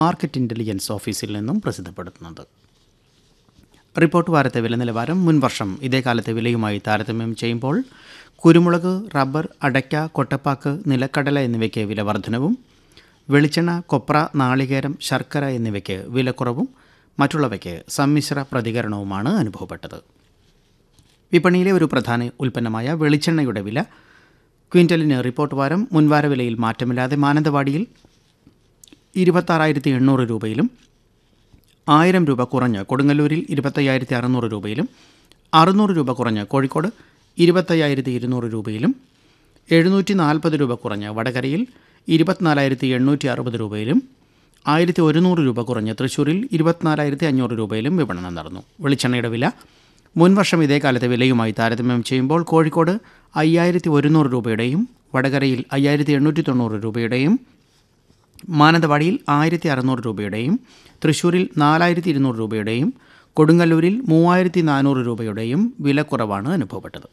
market intelligence ഓഫീസിൽ നിന്നും പ്രസിദ്ധപ്പെടുത്തുന്നത് report വാരത്തെ വില നിലവാരം മുൻവർഷം ഇതേ കാലത്തെ വിലയുമായി താരതമ്യം ചെയ്യുമ്പോൾ കുരുമുളക് റബ്ബർ അടയ്ക്ക കൊട്ടപ്പാക്ക് നിലക്കടല എന്നിവയ്ക്ക് വില വർധനവും വെളിച്ചെണ്ണ കൊപ്ര നാളികേരം ശർക്കര എന്നിവയ്ക്ക് വിലക്കുറവും മറ്റുള്ളവയ്ക്ക് സമ്മിശ്ര പ്രതികരണവുമാണ് അനുഭവപ്പെട്ടത് വിപണിയിലെ ഒരു പ്രധാന ഉൽപ്പന്നമായ വെളിച്ചെണ്ണയുടെ വില ക്വിൻ്റലിന് റിപ്പോർട്ട് വാരം മുൻവാര വിലയിൽ മാറ്റമില്ലാതെ മാനന്തവാടിയിൽ ഇരുപത്താറായിരത്തി എണ്ണൂറ് രൂപയിലും ആയിരം രൂപ കുറഞ്ഞ് കൊടുങ്ങല്ലൂരിൽ ഇരുപത്തയ്യായിരത്തി അറുന്നൂറ് രൂപയിലും അറുന്നൂറ് രൂപ കുറഞ്ഞ് കോഴിക്കോട് ഇരുപത്തയ്യായിരത്തി ഇരുന്നൂറ് രൂപയിലും എഴുന്നൂറ്റി നാൽപ്പത് രൂപ കുറഞ്ഞ് വടകരയിൽ ഇരുപത്തിനാലായിരത്തി എണ്ണൂറ്റി അറുപത് രൂപയിലും ആയിരത്തി ഒരുന്നൂറ് രൂപ കുറഞ്ഞ് തൃശ്ശൂരിൽ ഇരുപത്തിനാലായിരത്തി അഞ്ഞൂറ് രൂപയിലും വിപണനം നടന്നു വെളിച്ചെണ്ണയുടെ വില മുൻവർഷം ഇതേ കാലത്തെ വിലയുമായി താരതമ്യം ചെയ്യുമ്പോൾ കോഴിക്കോട് അയ്യായിരത്തി ഒരുന്നൂറ് രൂപയുടെയും വടകരയിൽ അയ്യായിരത്തി എണ്ണൂറ്റി തൊണ്ണൂറ് രൂപയുടെയും മാനന്തവാടിയിൽ ആയിരത്തി അറുന്നൂറ് രൂപയുടെയും തൃശ്ശൂരിൽ നാലായിരത്തി ഇരുന്നൂറ് രൂപയുടെയും കൊടുങ്ങല്ലൂരിൽ മൂവായിരത്തി നാനൂറ് രൂപയുടെയും വിലക്കുറവാണ് അനുഭവപ്പെട്ടത്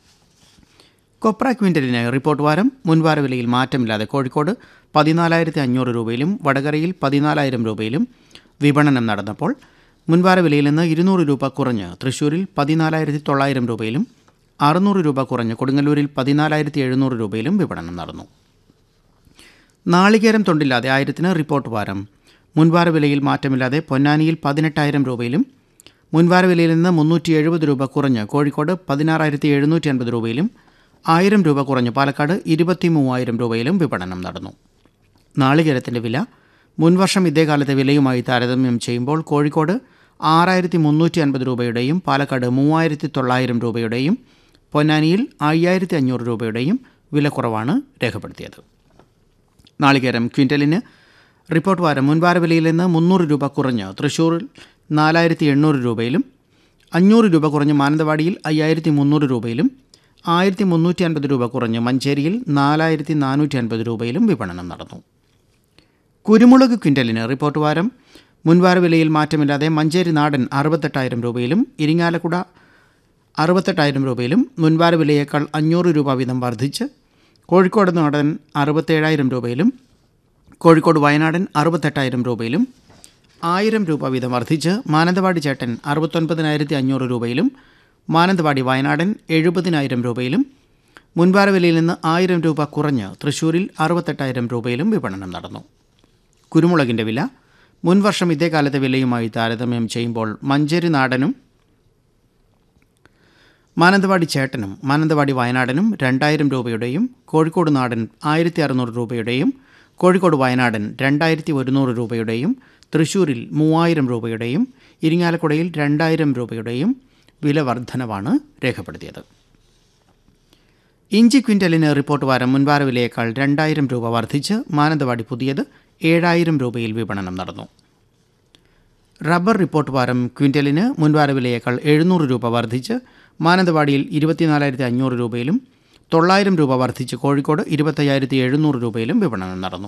കൊപ്ര ക്വിൻ്റലിന് റിപ്പോർട്ട് വാരം മുൻവാര വിലയിൽ മാറ്റമില്ലാതെ കോഴിക്കോട് പതിനാലായിരത്തി അഞ്ഞൂറ് രൂപയിലും വടകരയിൽ പതിനാലായിരം രൂപയിലും വിപണനം നടന്നപ്പോൾ മുൻവാര വിലയിൽ നിന്ന് ഇരുന്നൂറ് രൂപ കുറഞ്ഞ് തൃശ്ശൂരിൽ പതിനാലായിരത്തി തൊള്ളായിരം രൂപയിലും അറുന്നൂറ് രൂപ കുറഞ്ഞ് കൊടുങ്ങല്ലൂരിൽ പതിനാലായിരത്തി എഴുന്നൂറ് രൂപയിലും വിപണനം നടന്നു നാളികേരം തൊണ്ടില്ലാതെ ആയിരത്തിന് റിപ്പോർട്ട് വാരം മുൻവാര വിലയിൽ മാറ്റമില്ലാതെ പൊന്നാനിയിൽ പതിനെട്ടായിരം രൂപയിലും മുൻവാര വിലയിൽ നിന്ന് മുന്നൂറ്റി എഴുപത് രൂപ കുറഞ്ഞ് കോഴിക്കോട് പതിനാറായിരത്തി എഴുന്നൂറ്റി അൻപത് രൂപയിലും ആയിരം രൂപ കുറഞ്ഞ് പാലക്കാട് ഇരുപത്തി മൂവായിരം രൂപയിലും വിപണനം നടന്നു നാളികേരത്തിൻ്റെ വില മുൻവർഷം ഇതേ കാലത്തെ വിലയുമായി താരതമ്യം ചെയ്യുമ്പോൾ കോഴിക്കോട് ആറായിരത്തി മുന്നൂറ്റി അൻപത് രൂപയുടെയും പാലക്കാട് മൂവായിരത്തി തൊള്ളായിരം രൂപയുടെയും പൊന്നാനിയിൽ അയ്യായിരത്തി അഞ്ഞൂറ് രൂപയുടെയും വിലക്കുറവാണ് രേഖപ്പെടുത്തിയത് നാളികേരം ക്വിൻ്റലിന് റിപ്പോർട്ട് വാരം മുൻവാര വിലയിൽ നിന്ന് മുന്നൂറ് രൂപ കുറഞ്ഞ് തൃശ്ശൂരിൽ നാലായിരത്തി എണ്ണൂറ് രൂപയിലും അഞ്ഞൂറ് രൂപ കുറഞ്ഞ് മാനന്തവാടിയിൽ അയ്യായിരത്തി മുന്നൂറ് രൂപയിലും ആയിരത്തി മുന്നൂറ്റി അൻപത് രൂപ കുറഞ്ഞ് മഞ്ചേരിയിൽ നാലായിരത്തി നാനൂറ്റി അൻപത് രൂപയിലും വിപണനം നടന്നു കുരുമുളക് ക്വിൻ്റലിന് റിപ്പോർട്ട് വാരം മുൻവാര വിലയിൽ മാറ്റമില്ലാതെ മഞ്ചേരി നാടൻ അറുപത്തെട്ടായിരം രൂപയിലും ഇരിങ്ങാലക്കുട അറുപത്തെട്ടായിരം രൂപയിലും മുൻവാര വിലയേക്കാൾ അഞ്ഞൂറ് രൂപ വീതം വർദ്ധിച്ച് കോഴിക്കോട് നാടൻ അറുപത്തേഴായിരം രൂപയിലും കോഴിക്കോട് വയനാടൻ അറുപത്തെട്ടായിരം രൂപയിലും ആയിരം രൂപ വീതം വർദ്ധിച്ച് മാനന്തവാടി ചേട്ടൻ അറുപത്തൊൻപതിനായിരത്തി അഞ്ഞൂറ് രൂപയിലും മാനന്തവാടി വയനാടൻ എഴുപതിനായിരം രൂപയിലും മുൻവാര വിലയിൽ നിന്ന് ആയിരം രൂപ കുറഞ്ഞ് തൃശ്ശൂരിൽ അറുപത്തെട്ടായിരം രൂപയിലും വിപണനം നടന്നു കുരുമുളകിൻ്റെ വില മുൻവർഷം ഇതേ കാലത്തെ വിലയുമായി താരതമ്യം ചെയ്യുമ്പോൾ മഞ്ചേരി നാടനും മാനന്തവാടി ചേട്ടനും മാനന്തവാടി വയനാടനും രണ്ടായിരം രൂപയുടെയും കോഴിക്കോട് നാടൻ ആയിരത്തി അറുന്നൂറ് രൂപയുടെയും കോഴിക്കോട് വയനാടൻ രണ്ടായിരത്തി ഒരുന്നൂറ് രൂപയുടെയും തൃശ്ശൂരിൽ മൂവായിരം രൂപയുടെയും ഇരിങ്ങാലക്കുടയിൽ രണ്ടായിരം രൂപയുടെയും വില വർധനവാണ് രേഖപ്പെടുത്തിയത് ഇഞ്ചി ക്വിൻ്റലിന് റിപ്പോർട്ട് വാരം മുൻവാര വിലയേക്കാൾ രണ്ടായിരം രൂപ വർദ്ധിച്ച് മാനന്തവാടി പുതിയത് ഏഴായിരം രൂപയിൽ വിപണനം നടന്നു റബ്ബർ റിപ്പോർട്ട് വാരം ക്വിൻ്റലിന് മുൻവാര വിലയേക്കാൾ എഴുന്നൂറ് രൂപ വർദ്ധിച്ച് മാനന്തവാടിയിൽ ഇരുപത്തിനാലായിരത്തി അഞ്ഞൂറ് രൂപയിലും തൊള്ളായിരം രൂപ വർദ്ധിച്ച് കോഴിക്കോട് ഇരുപത്തയ്യായിരത്തി എഴുന്നൂറ് രൂപയിലും വിപണനം നടന്നു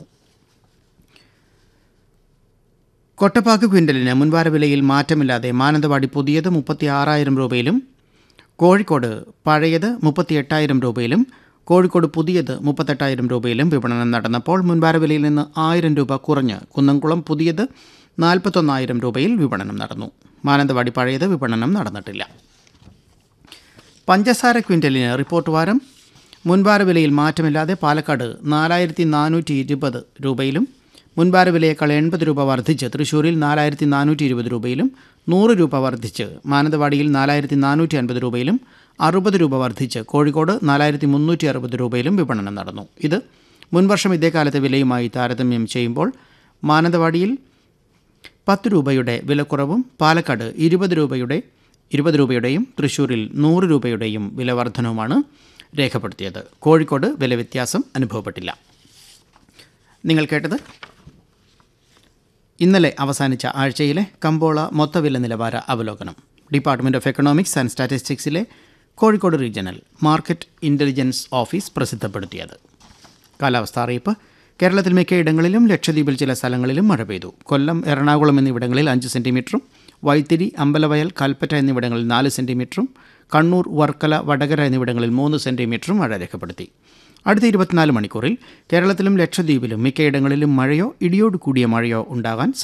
കൊട്ടപ്പാക്ക് ക്വിൻ്റലിന് മുൻവാര വിലയിൽ മാറ്റമില്ലാതെ മാനന്തവാടി പുതിയത് മുപ്പത്തി ആറായിരം രൂപയിലും കോഴിക്കോട് പഴയത് മുപ്പത്തി എട്ടായിരം രൂപയിലും കോഴിക്കോട് പുതിയത് മുപ്പത്തെട്ടായിരം രൂപയിലും വിപണനം നടന്നപ്പോൾ മുൻവാര വിലയിൽ നിന്ന് ആയിരം രൂപ കുറഞ്ഞ് കുന്നംകുളം പുതിയത് നാൽപ്പത്തൊന്നായിരം രൂപയിൽ വിപണനം നടന്നു മാനന്തവാടി പഴയത് വിപണനം നടന്നിട്ടില്ല പഞ്ചസാര ക്വിൻ്റലിന് റിപ്പോർട്ട് വാരം മുൻവാര വിലയിൽ മാറ്റമില്ലാതെ പാലക്കാട് നാലായിരത്തി നാനൂറ്റി ഇരുപത് രൂപയിലും മുൻവാര വിലയേക്കാൾ എൺപത് രൂപ വർദ്ധിച്ച് തൃശ്ശൂരിൽ നാലായിരത്തി നാനൂറ്റി ഇരുപത് രൂപയിലും നൂറ് രൂപ വർദ്ധിച്ച് മാനന്തവാടിയിൽ നാലായിരത്തി നാനൂറ്റി അൻപത് രൂപയിലും അറുപത് രൂപ വർദ്ധിച്ച് കോഴിക്കോട് നാലായിരത്തി മുന്നൂറ്റി അറുപത് രൂപയിലും വിപണനം നടന്നു ഇത് മുൻവർഷം ഇതേ കാലത്തെ വിലയുമായി താരതമ്യം ചെയ്യുമ്പോൾ മാനന്തവാടിയിൽ പത്ത് രൂപയുടെ വിലക്കുറവും പാലക്കാട് ഇരുപത് രൂപയുടെ ഇരുപത് രൂപയുടെയും തൃശ്ശൂരിൽ നൂറ് രൂപയുടെയും വില വർധനവുമാണ് രേഖപ്പെടുത്തിയത് കോഴിക്കോട് വില വ്യത്യാസം അനുഭവപ്പെട്ടില്ല നിങ്ങൾ കേട്ടത് ഇന്നലെ അവസാനിച്ച ആഴ്ചയിലെ കമ്പോള മൊത്തവില നിലവാര അവലോകനം ഡിപ്പാർട്ട്മെൻറ്റ് ഓഫ് എക്കണോമിക്സ് ആൻഡ് സ്റ്റാറ്റിസ്റ്റിക്സിലെ Kozhikode regional market intelligence office പ്രസിദ്ധപ്പെടുത്തിയത് കാലാവസ്ഥ അറിയിപ്പ് കേരളത്തിൽ മിക്കയിടങ്ങളിലും ലക്ഷദ്വീപിൽ ചില സ്ഥലങ്ങളിലും മഴ പെയ്തു കൊല്ലം എറണാകുളം എന്നിവിടങ്ങളിൽ അഞ്ച് സെൻറ്റിമീറ്ററും വൈത്തിരി അമ്പലവയൽ കൽപ്പറ്റ എന്നിവിടങ്ങളിൽ നാല് സെൻറ്റിമീറ്ററും കണ്ണൂർ വർക്കല വടകര എന്നിവിടങ്ങളിൽ മൂന്ന് സെൻറ്റിമീറ്ററും മഴ രേഖപ്പെടുത്തി അടുത്ത ഇരുപത്തിനാല് മണിക്കൂറിൽ കേരളത്തിലും ലക്ഷദ്വീപിലും മിക്കയിടങ്ങളിലും മഴയോ ഇടിയോട് കൂടിയ മഴയോ ഉണ്ടാകാൻ